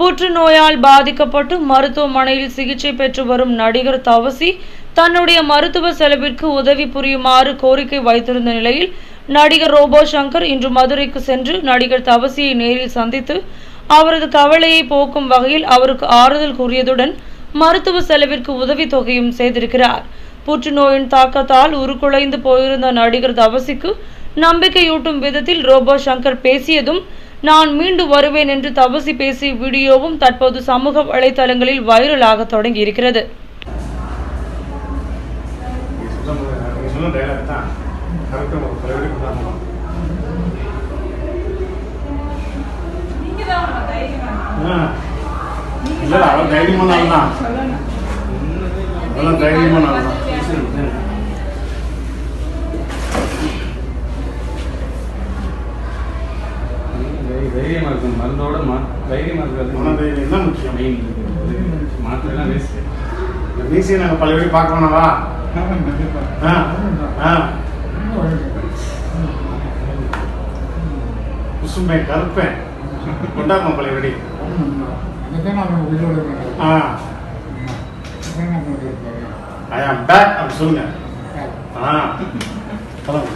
புற்றுநோயால் பாதிக்கப்பட்டு மருத்துவமனையில் சிகிச்சை பெற்று வரும் நடிகர் தவசி தன்னுடைய மருத்துவ செலவிற்கு உதவி புரியுமாறு கோரிக்கை வைத்திருந்த நிலையில் நடிகர் ரோபோ சங்கர் இன்று மதுரைக்கு சென்று நடிகர் தவசியை நேரில் சந்தித்து அவரது கவலையை போக்கும் வகையில் அவருக்கு ஆறுதல் கூறியதுடன் மருத்துவ செலவிற்கு உதவித் தொகையும் செய்திருக்கிறார் புற்றுநோயின் தாக்கத்தால் உருக்குலைந்து போயிருந்த நடிகர் தவசிக்கு நம்பிக்கையூட்டும் விதத்தில் ரோபோ சங்கர் பேசியதும் நான் மீண்டு வருவேன் என்று தவசி பேசிய வீடியோவும் தற்போது சமூக வலைதளங்களில் வைரலாக தொடங்கி இருக்கிறது நீங்க சொல்ல நீங்க சொன்ன டைலாக் தான் கரெக்டாக ஒரு பழைய கொண்டாடணும் இல்லை அவன் தைரியமான ஆள் தான் அவெல்லாம் தைரியமான ஆள் தான் தை- தைரியமா இருக்கும் மருந்தோட மா- தைரியமா இருக்கிறது மன தைரியம் தான் முக்கியம் மெயின் மாத்திரை எல்லாம் வேஸ்ட் இந்த மீசியை நாங்கள் பழைய வீடு பார்க்க வேணாவா ஆ ஆ குசும்பை கருப்பேன் கொண்டாடணும் பழைய வீடு ஆ ஐ ஆம் பேக் அப்படி சொல்லுங்க ஆ சொல்லுங்க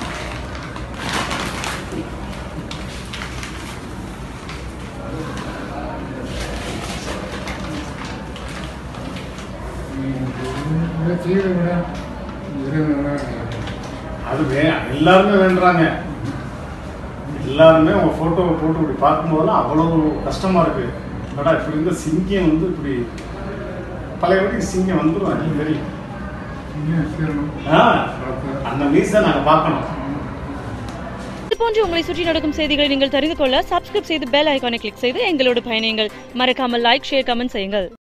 அது வே எல்லாருமே வேண்டுறாங்க எல்லாருமே உங்க போட்டோவை போட்டு இப்படி பார்க்கும்போதெல்லாம் அவ்வளவு கஷ்டமா இருக்கு படா இப்படி இருந்த சிங்கம் வந்து இப்படி பழைய வீட்டுக்கு சிங்கம் வந்துடும் எனக்கு தெரியும் ஆ, அந்த மீசை நாங்க பார்க்கணும் இது போன்று உங்களை சுற்றி நடக்கும் செய்திகளை நீங்கள் தெரிந்து கொள்ள சப்ஸ்கிரைப் செய்து பெல் ஐகானை கிளிக் செய்து எங்களோடு பயணியுங்கள் மறக்காமல் லைக் ஷேர் கமெண்ட் செய்யுங்கள்